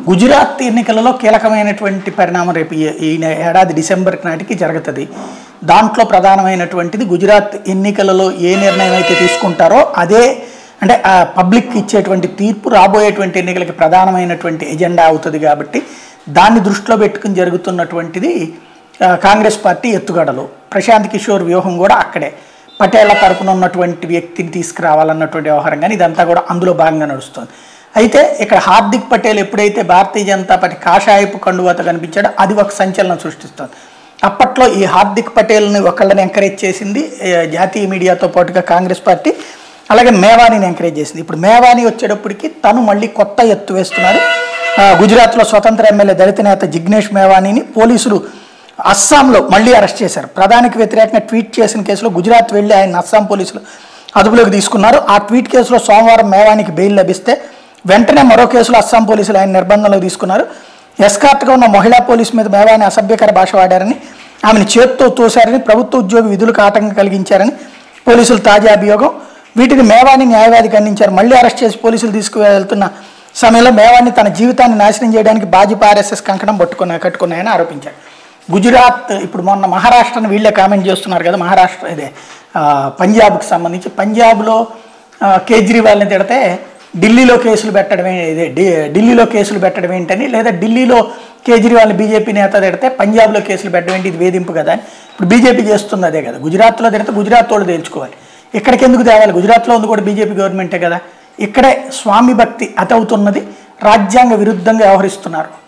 గుజరాత్ ఎన్నికలలో కీలకమైనటువంటి పరిణామం రేపు ఈ- ఈ ఏడాది డిసెంబర్ నాటికి జరుగుతుంది దాంట్లో ప్రధానమైనటువంటిది గుజరాత్ ఎన్నికలలో ఏ నిర్ణయం అయితే తీసుకుంటారో అదే అంటే ఆ పబ్లిక్ ఇచ్చేటువంటి తీర్పు రాబోయేటువంటి ఎన్నికలకి ప్రధానమైనటువంటి ఎజెండా అవుతుంది కాబట్టి దాన్ని దృష్టిలో పెట్టుకుని జరుగుతున్నటువంటిది ఆ, కాంగ్రెస్ పార్టీ ఎత్తుగడలు ప్రశాంత్ కిషోర్ వ్యూహం కూడా అక్కడే పటేళ్ల తరపున ఉన్నటువంటి వ్యక్తిని తీసుకురావాలన్నటువంటి వ్యవహారం కానీ ఇదంతా కూడా అందులో భాగంగా నడుస్తుంది అయితే ఇక్కడ హార్దిక్ పటేల్ ఎప్పుడైతే భారతీయ జనతా పార్టీ కాషాయపు కండువాతో కనిపించాడో అది ఒక సంచలనం సృష్టిస్తుంది అప్పట్లో ఈ హార్దిక్ పటేల్ని ఒకళ్ళని ఎంకరేజ్ చేసింది ఏ, జాతీయ మీడియాతో పాటుగా కాంగ్రెస్ పార్టీ అలాగే మేవానీని ఎంకరేజ్ చేసింది ఇప్పుడు మేవానీ వచ్చేటప్పటికి తను మళ్ళీ కొత్త ఎత్తు వేస్తున్నారు ఆ, గుజరాత్లో స్వతంత్ర ఎమ్మెల్యే దళిత నేత జిగ్నేష్ మేవానీని పోలీసులు అస్సాంలో మళ్ళీ అరెస్ట్ చేశారు ప్రధానికి వ్యతిరేకంగా ట్వీట్ చేసిన కేసులో గుజరాత్ వెళ్ళి ఆయన అస్సాం పోలీసులు అదుపులోకి తీసుకున్నారు ఆ ట్వీట్ కేసులో సోమవారం మేవానికి బెయిల్ లభిస్తే వెంటనే మరో కేసులో అస్సాం పోలీసులు ఆయన నిర్బంధంలో తీసుకున్నారు ఎస్కార్ట్గా ఉన్న మహిళా పోలీసు మీద మేవాని అసభ్యకర భాష వాడారని ఆమెను చేత్తో తోశారని ప్రభుత్వ ఉద్యోగి విధులకు ఆటంకం కలిగించారని పోలీసులు తాజా అభియోగం వీటిని మేవాని న్యాయవాది ఖండించారు మళ్ళీ అరెస్ట్ చేసి పోలీసులు తీసుకువెళ్తున్న సమయంలో మేవాన్ని తన జీవితాన్ని నాశనం చేయడానికి భాజపా ఆర్ఎస్ఎస్ కంకణం పట్టుకున్న కట్టుకున్నాయని ఆరోపించారు గుజరాత్ ఇప్పుడు మొన్న మహారాష్ట్రను వీళ్ళే కామెంట్ చేస్తున్నారు కదా మహారాష్ట్ర ఇదే ఆ, పంజాబ్కి సంబంధించి పంజాబ్లో ఆ, కేజ్రీవాల్ని తిడితే ఢిల్లీలో కేసులు పెట్టడం ఏ- ఇదే ఢి- ఢిల్లీలో కేసులు పెట్టడం ఏంటని లేదా ఢిల్లీలో కేజ్రీవాల్ని బీజేపీ నేత తిడితే పంజాబ్లో కేసులు పెట్టడం ఏంటి ఇది వేధింపు కదా అని ఇప్పుడు బీజేపీ చేస్తుంది అదే కదా గుజరాత్లో తిడితే గుజరాత్ వాళ్ళు తేల్చుకోవాలి ఇక్కడికి ఎందుకు తేవాలి గుజరాత్లో ఉంది కూడా బీజేపీ గవర్నమెంటే కదా ఇక్కడే స్వామి భక్తి అతవుతున్నది రాజ్యాంగ విరుద్ధంగా వ్యవహరిస్తున్నారు